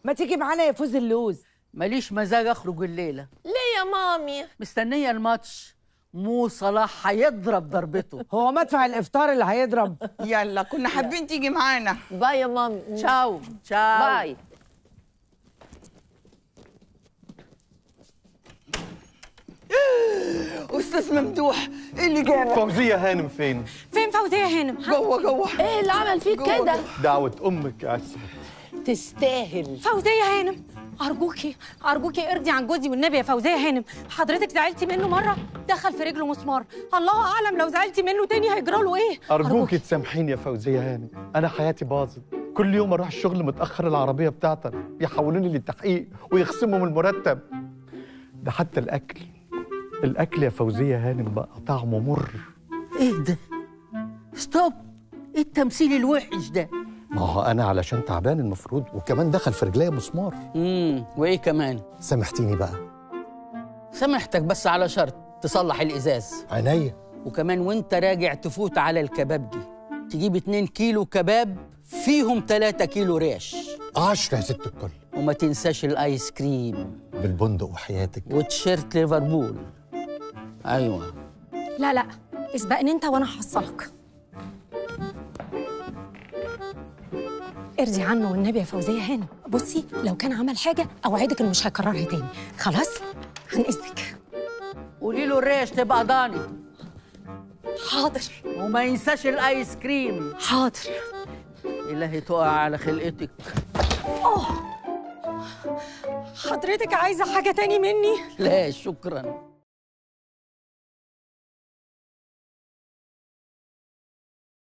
ما تيجي معانا يا فوز اللوز ماليش مزاج اخرج الليله ليه يا مامي مستنيه الماتش مو صلاح هيضرب ضربته هو مدفع الافطار اللي هيضرب يلا كنا حابين تيجي معانا باي يا مامي تشاو تشاو باي استاذ ممدوح ايه اللي جابك فوزية هانم فين؟ فين فوزية هانم؟ جوه جوه ايه اللي عمل فيك جوه كده دعوة أمك يا عسل تستاهل فوزية هانم أرجوكي أرجوكي ارضي عن جوزي والنبي يا فوزية هانم حضرتك زعلتي منه مرة دخل في رجله مسمار الله أعلم لو زعلتي منه تاني هيجرى له إيه أرجوك تسامحيني يا فوزية هانم أنا حياتي باظت كل يوم أروح الشغل متأخر العربية بتاعتك يحولوني للتحقيق ويخصموا من المرتب ده حتى الأكل الأكل يا فوزية هانم بقى طعمه مر ايه ده ستوب ايه التمثيل الوحش ده ما هو أنا علشان تعبان المفروض وكمان دخل في رجليا مسمار امم وايه كمان سامحتيني بقى سامحتك بس على شرط تصلح الازاز عينيا وكمان وانت راجع تفوت على الكبابجي تجيب 2 كيلو كباب فيهم 3 كيلو ريش عشرة يا ست الكل وما تنساش الايس كريم بالبندق وحياتك وتيشيرت ليفربول ايوه لا لا اسبقني أنت وأنا هحصلك ارضي عنه والنبي يا فوزية هانم بصي لو كان عمل حاجة أوعدك إنه مش هيكررها تاني خلاص عن إذنك قولي له الريش تبقى ضاني حاضر وما ينساش الايس كريم حاضر الهي تقع على خلقتك حضرتك عايزة حاجة تاني مني لا شكرا